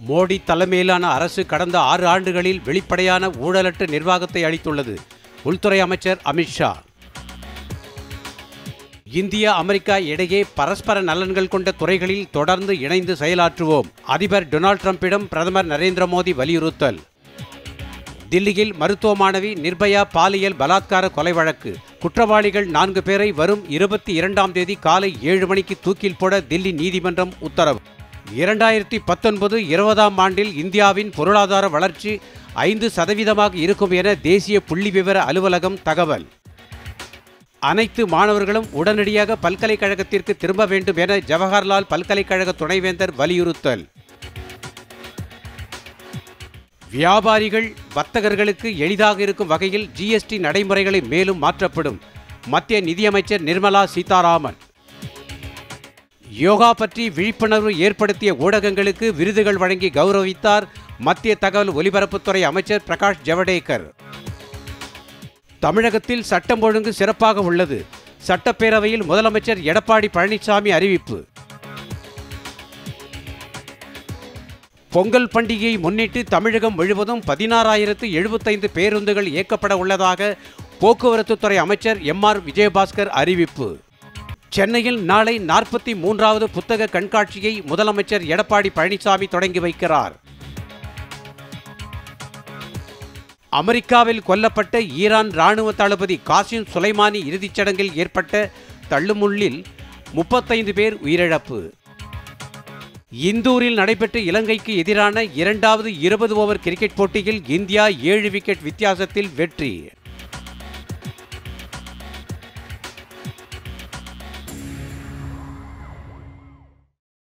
மோடி தலைமையிலான அரசு கடந்த ஆறு ஆண்டுகளில் வெளிப்படையான ஊழலற்ற நிர்வாகத்தை அளித்துள்ளது உள்துறை அமைச்சர் அமித்ஷா இந்தியா அமெரிக்கா இடையே பரஸ்பர நலன்கள் கொண்ட துறைகளில் தொடர்ந்து இணைந்து செயலாற்றுவோம் அதிபர் டொனால்ட் ட்ரம்பிடம் பிரதமர் நரேந்திர மோடி வலியுறுத்தல் தில்லியில் மருத்துவ மாணவி நிர்பயா பாலியல் பலாத்கார கொலை வழக்கு குற்றவாளிகள் நான்கு பேரை வரும் இருபத்தி இரண்டாம் தேதி காலை ஏழு மணிக்கு தூக்கில் போட தில்லி நீதிமன்றம் உத்தரவு இரண்டாயிரத்தி பத்தொன்பது இருபதாம் ஆண்டில் இந்தியாவின் பொருளாதார வளர்ச்சி ஐந்து சதவீதமாக இருக்கும் என தேசிய புள்ளிவிவர அலுவலகம் தகவல் அனைத்து மாணவர்களும் உடனடியாக பல்கலைக்கழகத்திற்கு திரும்ப வேண்டும் என ஜவஹர்லால் பல்கலைக்கழக துணைவேந்தர் வலியுறுத்தல் வியாபாரிகள் வர்த்தகர்களுக்கு எளிதாக இருக்கும் வகையில் ஜிஎஸ்டி நடைமுறைகளை மேலும் மாற்றப்படும் மத்திய நிதியமைச்சர் நிர்மலா சீதாராமன் யோகா பற்றி விழிப்புணர்வு ஏற்படுத்திய ஊடகங்களுக்கு விருதுகள் வழங்கி கௌரவித்தார் மத்திய தகவல் ஒலிபரப்புத்துறை அமைச்சர் பிரகாஷ் ஜவடேகர் தமிழகத்தில் சட்டம் ஒழுங்கு சிறப்பாக உள்ளது சட்டப்பேரவையில் முதலமைச்சர் எடப்பாடி பழனிசாமி அறிவிப்பு பொங்கல் பண்டிகையை முன்னிட்டு தமிழகம் முழுவதும் பதினாறாயிரத்து எழுபத்தைந்து பேருந்துகள் இயக்கப்பட உள்ளதாக போக்குவரத்துத்துறை அமைச்சர் எம் ஆர் விஜயபாஸ்கர் அறிவிப்பு சென்னையில் நாளை நாற்பத்தி மூன்றாவது புத்தக கண்காட்சியை முதலமைச்சர் எடப்பாடி பழனிசாமி தொடங்கி வைக்கிறார் அமெரிக்காவில் கொல்லப்பட்ட ஈரான் ராணுவ தளபதி காசிம் சுலைமானி இறுதிச் சடங்கில் ஏற்பட்ட தள்ளுமுள்ளில் முப்பத்தைந்து பேர் உயிரிழப்பு இந்தூரில் நடைபெற்ற இலங்கைக்கு எதிரான இரண்டாவது இருபது ஓவர் கிரிக்கெட் போட்டியில் இந்தியா ஏழு விக்கெட் வித்தியாசத்தில் வெற்றி